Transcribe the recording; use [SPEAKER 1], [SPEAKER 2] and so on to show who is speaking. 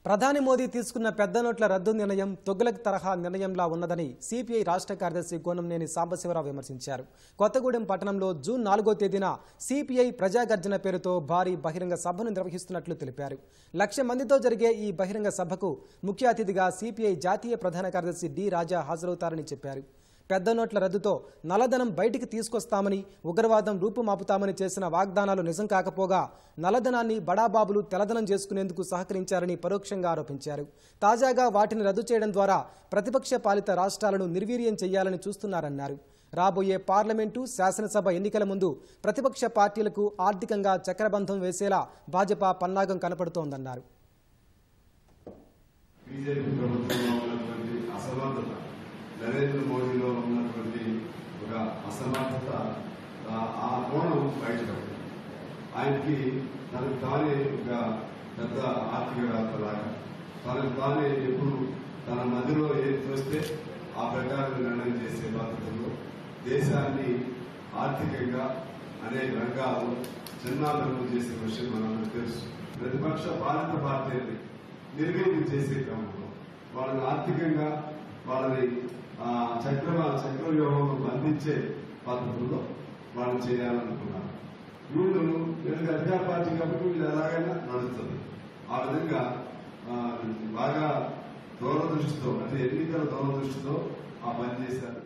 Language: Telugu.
[SPEAKER 1] ప్రధాని మోదీ తీసుకున్న పెద్ద నోట్ల రద్దు నిర్ణయం తొగ్గులక్ తరహా నిర్ణయంలా ఉన్నదని సిపిఐ రాష్ట్ర కార్యదర్శి కోనంనేని సాంబశివరావు విమర్శించారు కొత్తగూడెం పట్టణంలో జూన్ నాలుగో తేదీన సిపిఐ ప్రజాగర్జన పేరుతో భారీ బహిరంగ సభను నిర్వహిస్తున్నట్లు తెలిపారు లక్ష మందితో జరిగే ఈ బహిరంగ సభకు ముఖ్య అతిథిగా సిపిఐ జాతీయ ప్రధాన కార్యదర్శి డి రాజా హాజరవుతారని చెప్పారు పెద్ద నోట్ల రద్దుతో నల్లధనం బయటికి తీసుకొస్తామని ఉగ్రవాదం రూపుమాపుతామని చేసిన వాగ్దానాలు నిజం కాకపోగా నల్లధనాన్ని బడాబాబులు తెల్లదనం చేసుకునేందుకు సహకరించారని పరోక్షంగా ఆరోపించారు తాజాగా వాటిని రద్దు చేయడం ద్వారా ప్రతిపక్ష పాలిత రాష్ట్రాలను నిర్వీర్యం చేయాలని చూస్తున్నారన్నారు రాబోయే పార్లమెంటు శాసనసభ ఎన్నికల ముందు ప్రతిపక్ష పార్టీలకు ఆర్థికంగా చక్రబంధం వేసేలా భాజపా పన్నాగం కనపడుతోందన్నారు
[SPEAKER 2] బీజేపీ ప్రభుత్వంలో ఉన్నటువంటి అసమర్థత నరేంద్ర మోడీలో ఉన్నటువంటి ఒక అసమర్థత ఆ- ఆ కోణం బయటపడింది ఆయనకి తనకు తానే ఒక పెద్ద ఆర్థికవేత్తలాగా తనకు తానే ఎప్పుడు తన మధ్యలో ఏది చూస్తే ఆ ప్రకారం నిర్ణయం చేసే బాధ్యతలో దేశాన్ని ఆర్థికంగా అనేక రంగాల్లో చిన్నాభివృద్ధి చేసే విషయం మనకు తెలుసు ప్రతిపక్ష పాలిత పార్టీని నిర్వీర్యం చేసే క్రమంలో వాళ్ళని ఆర్థికంగా వాళ్ళని ఆ, చక్ర చక్రవ్యూహంలో బంధించే పద్ధతుల్లో వాళ్ళు చేయాలనుకున్నారు వీళ్ళు వీళ్ళకి అధికార పార్టీ కాబట్టి వీళ్ళు ఎలాగైనా నడుస్తుంది ఆ విధంగా ఆ, బాగా దూరదృష్టితో అంటే ఎన్నికల దూరదృష్టితో ఆ పని చేశారు